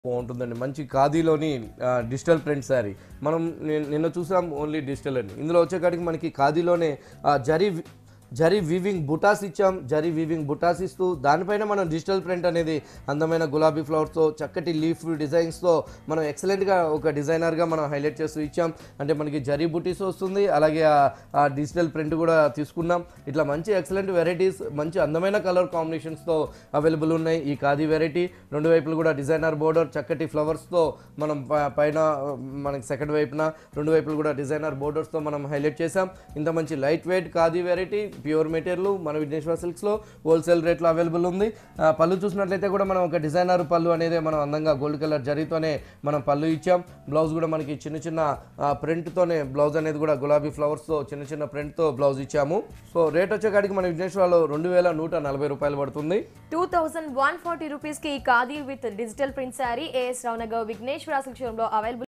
బాగుంటుందండి మంచి ఖాదీలోని ఆ, డిజిటల్ ప్రింట్ శారీ మనం ని- నిన్న చూసాం ఓన్లీ డిజిటల్ అని ఇందులో వచ్చేకాడికి మనకి ఖాదీలోనే ఆ, జరీ వి- జరీ వీవింగ్ బుటాస్ ఇచ్చాం జరీ వీవింగ్ బుటాస్ ఇస్తూ దానిపైన మనం డిజిటల్ ప్రింట్ అనేది అందమైన గులాబీ ఫ్లవర్స్తో చక్కటి లీఫ్ డిజైన్స్తో మనం ఎక్సలెంట్గా ఒక డిజైనర్గా మనం హైలైట్ చేస్తూ ఇచ్చాం అంటే మనకి జరీ బుటీస్ వస్తుంది అలాగే ఆ- ఆ డిజిటల్ ప్రింట్ కూడా తీసుకున్నాం ఇట్లా మంచి ఎక్సలెంట్ వెరైటీస్ మంచి అందమైన కలర్ కాంబినేషన్స్తో అవైలబుల్ ఉన్నాయి ఈ ఖాదీ వెరైటీ రెండు వైపులు కూడా డిజైనర్ బోర్డర్ చక్కటి ఫ్లవర్స్తో మనం ప- పైన ఆ, మనకి సెకండ్ వైపున రెండు వైపులు కూడా డిజైనర్ బోర్డర్స్తో మనం హైలైట్ చేసాం ఇంత మంచి light weight khadi variety pure material మన విఘ్నేశ్వర సిల్క్స్లో హోల్సేల్ రేట్లో అవైలబుల్ ఉంది ఆ, పళ్ళు చూసినట్లయితే కూడా మనం ఒక డిజైనర్ పళ్ళు అనేది మనం అందంగా గోల్డ్ కలర్ జరీతోనే మనం పళ్ళు ఇచ్చాం బ్లౌజ్ కూడా మనకి చిన్న చిన్న ఆ, ప్రింట్తోనే బ్లౌజ్ అనేది కూడా గులాబీ ఫ్లవర్స్తో చిన్న చిన్న ప్రింట్తో బ్లౌజ్ ఇచ్చాము సో రేట్ వచ్చేకాడికి మన విఘ్నేశ్వరలో రెండు వేల నూట నలభై రూపాయలు పడుతుంది two thousand one forty rupees కి khadi with digital print sari as Rao Nagar Vighneshwara శిక్షణలో అవైలబుల్